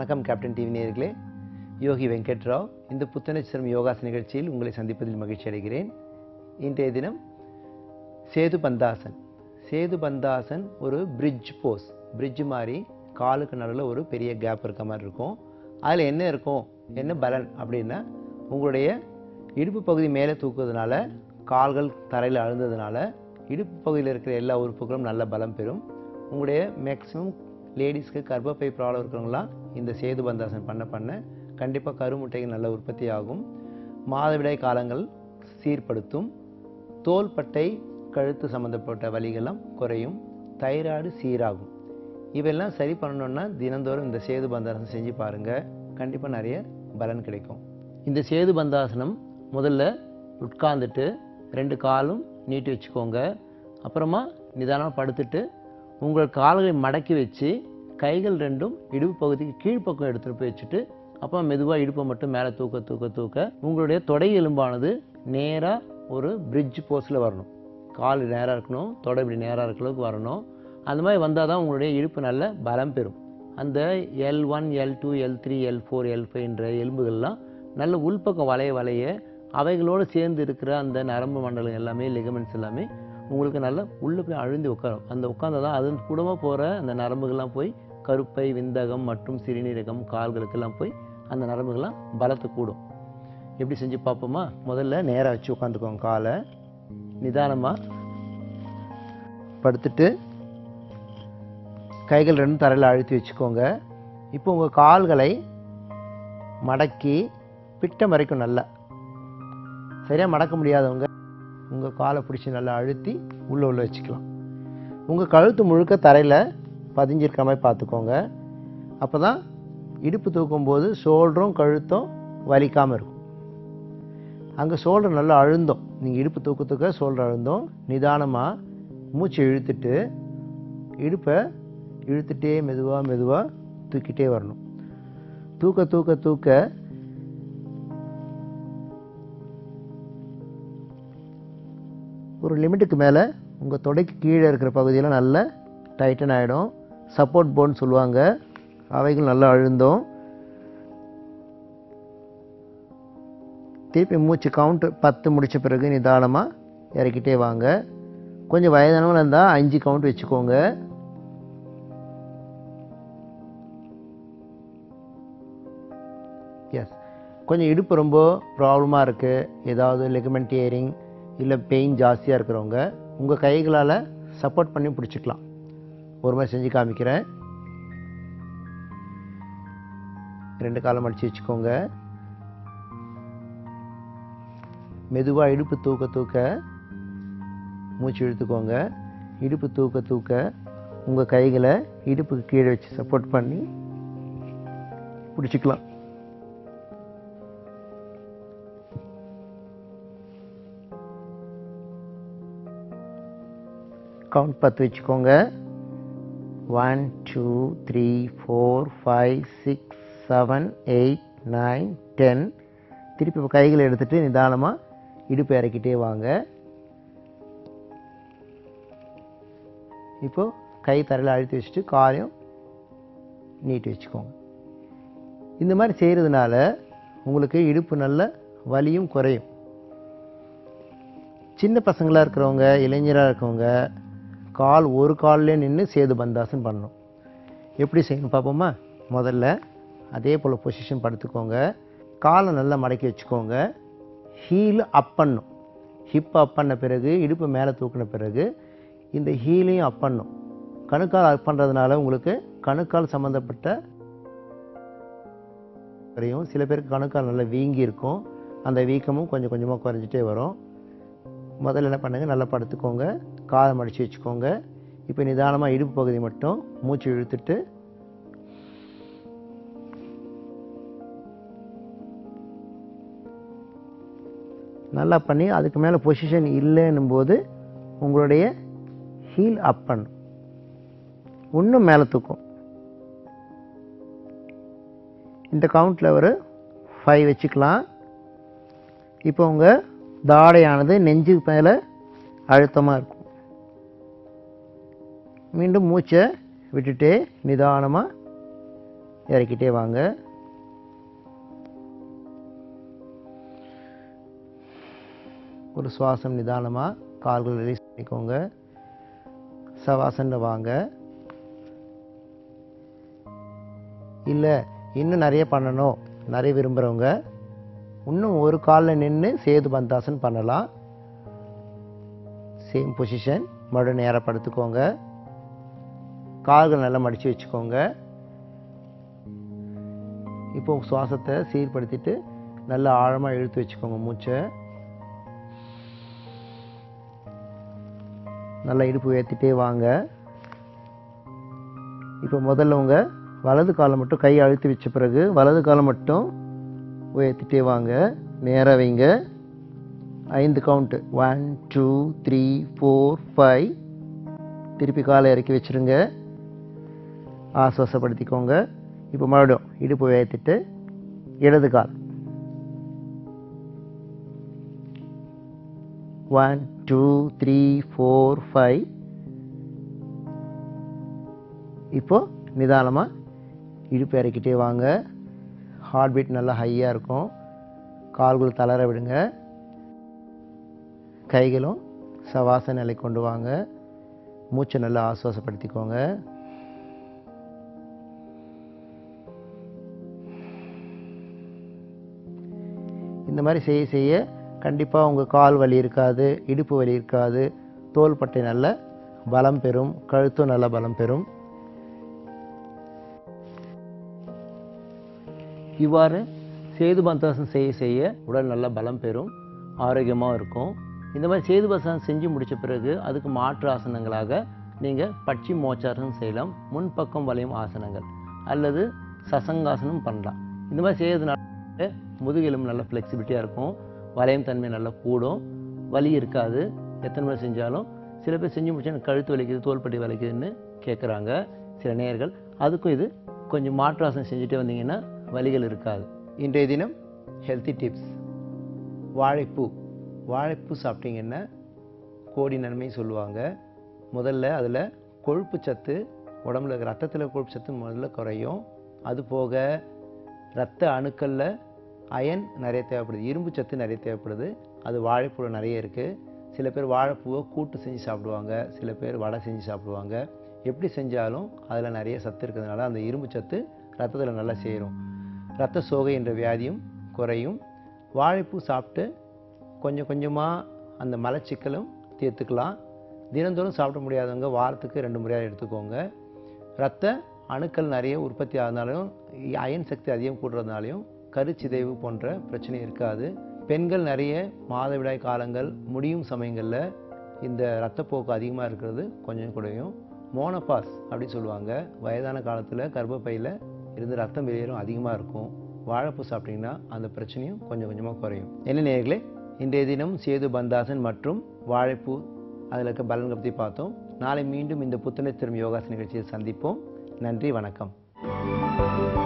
வணக்கம் captain TV நேயர்களே யோகி வெங்கட்ராவ் இந்த புத்துணர்ச்சிரம் யோகாசன நிகழ்ச்சியில் உங்களை சந்திப்பதில் மகிழ்ச்சி அடைகிறேன் இன்றைய தினம் சேது பந்தாசன் சேது பந்தாசன் ஒரு பிரிட்ஜ் போஸ் பிரிட்ஜ் மாதிரி காலுக்கு நடுவில் ஒரு பெரிய கேப் இருக்க மாதிரி இருக்கும் அதில் என்ன இருக்கும் என்ன பலன் அப்படின்னா உங்களுடைய இடுப்பு பகுதி மேலே தூக்குறதுனால கால்கள் தரையில் அழுந்ததுனால இடுப்பு பகுதியில் இருக்கிற எல்லா உறுப்புகளும் நல்ல பலம் பெறும் உங்களுடைய மேக்ஸிமம் லேடிஸ்க்கு கர்ப்பப்பை ப்ராப்ளம் இருக்கிறவங்களாம் இந்த சேது பந்தாசன் பண்ண பண்ண கண்டிப்பாக கருமுட்டைகள் நல்ல உற்பத்தி ஆகும் மாதவிடாய் காலங்கள் சீர்படுத்தும் தோள்பட்டை கழுத்து சம்மந்தப்பட்ட வலிகள்லாம் குறையும் தைராய்டு சீராகும் இவெல்லாம் சரி பண்ணணும்னா தினந்தோறும் இந்த சேது பந்தாசனம் செஞ்சு பாருங்கள் கண்டிப்பாக நிறைய பலன் கிடைக்கும் இந்த சேது பந்தாசனம் முதல்ல உட்கார்ந்துட்டு ரெண்டு காலும் நீட்டி வச்சுக்கோங்க அப்புறமா நிதானமாக படுத்துட்டு உங்கள் கால்களை மடக்கி வச்சு கைகள் ரெண்டும் இடுப்பு பகுதிக்கு கீழ்ப்பக்கம் எடுத்துகிட்டு போய் வச்சுட்டு அப்புறம் மெதுவாக இடுப்பை மட்டும் மேலே தூக்க தூக்க தூக்க உங்களுடைய தொடை எலும்பானது நேராக ஒரு பிரிட்ஜ் போஸில் வரணும் கால் நேராக இருக்கணும் தொடை இப்படி நேராக இருக்கிற அளவுக்கு வரணும் அந்த மாதிரி வந்தால் தான் உங்களுடைய இடுப்பு நல்ல பலம் பெறும் அந்த L one L two L three L four L ஃபைவ்ன்ற எலும்புகள்லாம் நல்ல உள்பக்கம் வளைய வளைய அவைகளோடு சேர்ந்து இருக்கிற அந்த நரம்பு மண்டலம் எல்லாமே லிகமெண்ட்ஸ் எல்லாமே உங்களுக்கு நல்லா உள்ளே போய் அழுந்தி உட்காரும் அந்த உட்காந்தா தான் அது கூடமாக போகிற அந்த நரம்புகள்லாம் போய் கருப்பை விந்தகம் மற்றும் சிறுநீரகம் கால்களுக்கெல்லாம் போய் அந்த நரம்புகள்லாம் பலத்தை கூடும் எப்படி செஞ்சு பார்ப்போமா முதல்ல நேராக வச்சு உட்காந்துக்கோங்க காலை நிதானமாக படுத்துட்டு கைகள் ரெண்டும் தரையில் அழுத்தி வச்சுக்கோங்க இப்போ உங்கள் கால்களை மடக்கி பிட்டம் வரைக்கும் நல்லா சரியாக மடக்க முடியாதவங்க உங்கள் காலை பிடிச்சி நல்லா அழுத்தி உள்ளே உள்ள வச்சுக்கலாம் உங்கள் கழுத்து முழுக்க தரையில் பதிஞ்சிருக்கிற மாதிரி பார்த்துக்கோங்க அப்போ தான் இடுப்பு தூக்கும்போது ஷோல்டரும் கழுத்தும் வலிக்காமல் இருக்கும் அங்கே ஷோல்டர் நல்லா அழுந்தோம் நீங்கள் இடுப்பு தூக்க தூக்க ஷோல்டர் அழுந்தோம் நிதானமாக மூச்சு இழுத்துட்டு இடுப்பை இழுத்துட்டே மெதுவாக மெதுவாக தூக்கிட்டே வரணும் தூக்க தூக்க தூக்க ஒரு லிமிட்டுக்கு மேலே உங்கள் தொடைக்கு கீழே இருக்கிற பகுதியெல்லாம் நல்லா டைட்டன் ஆகிடும் சப்போர்ட் போன் சொல்லுவாங்க அவைகள் நல்லா அழுந்தோம் திருப்பி மூச்சு கவுண்ட் பத்து முடித்த பிறகு நிதானமாக இறக்கிட்டே வாங்க கொஞ்சம் வயதானவங்க இருந்தால் அஞ்சு கவுண்ட் வச்சுக்கோங்க எஸ் கொஞ்சம் இடுப்பு ரொம்ப ப்ராப்ளமாக இருக்குது ஏதாவது லெகமெண்ட் ஏரிங் இல்லை பெயின் ஜாஸ்தியாக இருக்கிறவங்க உங்கள் கைகளால் சப்போர்ட் பண்ணி பிடிச்சிக்கலாம் ஒரு மாதிரி செஞ்சு காமிக்கிறேன் ரெண்டு காலம் அடித்து வச்சுக்கோங்க மெதுவாக இடுப்பு தூக்க தூக்க மூச்சு இழுத்துக்கோங்க இடுப்பு தூக்க தூக்க உங்கள் கைகளை இடுப்புக்கு கீழே வச்சு சப்போர்ட் பண்ணி பிடிச்சிக்கலாம் கவுண்ட் பத்து வச்சுக்கோங்க one two three four five six seven eight nine ten திருப்பி இப்போ கைகளை எடுத்துகிட்டு நிதானமாக இடுப்பு இறக்கிட்டே வாங்க இப்போது கை தரையில் அழுத்தி வச்சுட்டு காலையும் நீட்டி வச்சுக்கோங்க இந்த மாதிரி செய்கிறதுனால உங்களுக்கு இடுப்பு நல்ல வலியும் குறையும் சின்ன பசங்களாக இருக்கிறவங்க இளைஞராக இருக்கவங்க கால் ஒரு கால்லே நின்று சேது பந்தாசன் பண்ணணும் எப்படி செய்யணும் பார்ப்போமா முதல்ல அதே போல் பொசிஷன் படுத்துக்கோங்க காலை நல்லா மடக்கி வச்சுக்கோங்க ஹீல் அப் பண்ணும் ஹிப் அப் பண்ண பிறகு இடுப்பு மேலே தூக்கின பிறகு இந்த ஹீலையும் அப் பண்ணும் கணுக்கால் அப் பண்ணுறதுனால உங்களுக்கு கணுக்கால் சம்மந்தப்பட்ட குறையும் சில பேருக்கு கணுக்கால் நல்லா வீங்கி இருக்கும் அந்த வீக்கமும் கொஞ்சம் கொஞ்சமாக குறைஞ்சிட்டே வரும் முதல்ல என்ன பண்ணுங்கள் நல்லா படுத்துக்கோங்க காலை மடித்து வச்சுக்கோங்க இப்போ நிதானமாக இடுப்பு பகுதி மட்டும் மூச்சு இழுத்துட்டு நல்லா பண்ணி அதுக்கு மேலே பொசிஷன் இல்லைன்னும் போது உங்களுடைய ஹீல் அப் பண்ணும் இன்னும் மேலே தூக்கும் இந்த கவுண்டில் ஒரு ஃபைவ் வச்சுக்கலாம் இப்போ உங்கள் தாடையானது நெஞ்சுக்கு மேலே அழுத்தமாக இருக்கும் மீண்டும் மூச்சை விட்டுட்டே நிதானமாக இறக்கிட்டே வாங்க ஒரு சுவாசம் நிதானமாக கால்கள் ரிலீஸ் பண்ணிக்கோங்க சவாசனில் வாங்க இல்லை இன்னும் நிறைய பண்ணணும் நிறைய விரும்புகிறவங்க இன்னும் ஒரு காலில் நின்று சேது பந்தாசன் பண்ணலாம் சேம் பொசிஷன் மறுபடியும் நேராக படுத்துக்கோங்க கால்கள் நல்லா மடித்து வச்சுக்கோங்க இப்போ சுவாசத்தை சீர்படுத்திட்டு நல்லா ஆழமாக இழுத்து வச்சுக்கோங்க மூச்சை நல்லா இடுப்பு உயர்த்திட்டே வாங்க இப்போ முதல்ல உங்க வலது காலை மட்டும் கை அழுத்தி வச்ச பிறகு வலது காலை மட்டும் உயர்த்திட்டே வாங்க நேராக வைங்க ஐந்து count one two three four five திருப்பி காலை இறக்கி வச்சிருங்க ஆசுவாசப்படுத்திக்கோங்க இப்போ மறுபடியும் இடுப்பு உயர்த்திட்டு இடது கால் one two three four five இப்போ நிதானமாக இடுப்பு இறக்கிட்டே வாங்க ஹார்ட் பீட் நல்லா ஹையாக இருக்கும் கால்கள் தளர விடுங்க கைகளும் சவாச நிலை கொண்டு வாங்க மூச்சை நல்லா ஆசுவாசப்படுத்திக்கோங்க இந்த மாதிரி செய்ய செய்ய கண்டிப்பாக உங்கள் கால் வலி இருக்காது இடுப்பு வலி இருக்காது தோள்பட்டை நல்ல பலம் பெறும் கழுத்தும் நல்ல பலம் பெறும் இவ்வாறு சேது பந்தாசனம் செய்ய செய்ய உடல் நல்ல பலம் பெறும் ஆரோக்கியமாக இருக்கும் இந்த மாதிரி சேது பந்தாசனம் செஞ்சு முடித்த பிறகு அதுக்கு மாற்று ஆசனங்களாக நீங்கள் பட்சி மோச்சாசனம் செய்யலாம் முன்பக்கம் வளையும் ஆசனங்கள் அல்லது சசங்காசனம் பண்ணலாம் இந்த மாதிரி செய்யறதுனால முதுகெலும்பு நல்ல ஃப்ளெக்சிபிலிட்டியாக இருக்கும் வளையம் தன்மை நல்லா கூடும் வலி இருக்காது எத்தனை முறை செஞ்சாலும் சில பேர் செஞ்சு முடிச்சா எனக்கு கழுத்து வலிக்குது தோள்பட்டி வலிக்குதுன்னு கேட்குறாங்க சில நேயர்கள் அதுக்கும் இது கொஞ்சம் மாற்றாசனம் செஞ்சுட்டே வந்தீங்கன்னா வலிகள் இருக்காது இன்றைய தினம் ஹெல்த்தி டிப்ஸ் வாழைப்பூ வாழைப்பூ சாப்பிட்டீங்கன்னா கோடி நன்மை சொல்லுவாங்க முதல்ல அதில் கொழுப்பு சத்து உடம்புல இருக்கிற ரத்தத்தில் கொழுப்பு சத்து முதல்ல குறையும் அது போக இரத்த அணுக்களில் அயன் நிறைய தேவைப்படுது இரும்பு சத்து நிறைய தேவைப்படுது அது வாழைப்பூவில் நிறைய இருக்குது சில பேர் வாழைப்பூவை கூட்டு செஞ்சு சாப்பிடுவாங்க சில பேர் வடை செஞ்சு சாப்பிடுவாங்க எப்படி செஞ்சாலும் அதில் நிறைய சத்து இருக்கிறதுனால அந்த இரும்பு சத்து ரத்தத்தில் நல்லா சேரும் இரத்த சோகை என்ற வியாதியும் குறையும் வாழைப்பூ சாப்பிட்டு கொஞ்சம் கொஞ்சமாக அந்த மலச்சிக்கலும் தீர்த்துக்கலாம் தினந்தோறும் சாப்பிட முடியாதவங்க வாரத்துக்கு ரெண்டு முறையாக எடுத்துக்கோங்க இரத்த அணுக்கள் நிறைய உற்பத்தி ஆகிறதுனாலையும் அயன் சக்தி அதிகம் கூடுறதுனாலையும் கருச்சிதைவு போன்ற பிரச்சனை இருக்காது பெண்கள் நிறைய மாதவிடாய் காலங்கள் முடியும் சமயங்களில் இந்த இரத்தப்போக்கு அதிகமாக இருக்கிறது கொஞ்சம் குறையும் மோனோபாஸ் அப்படின்னு சொல்லுவாங்க வயதான காலத்தில் கர்ப்பப்பையில் இருந்து ரத்தம் வெளியேறும் அதிகமாக இருக்கும் வாழைப்பூ சாப்பிட்டீங்கன்னா அந்த பிரச்சனையும் கொஞ்சம் கொஞ்சமாக குறையும் என்ன நேர்களே இன்றைய தினம் சேது பந்தாசன் மற்றும் வாழைப்பூ அதில் இருக்க பலன்களை பற்றி பார்த்தோம் நாளை மீண்டும் இந்த புத்துணர்ச்சி தரும் யோகாசன நிகழ்ச்சியை சந்திப்போம் நன்றி வணக்கம்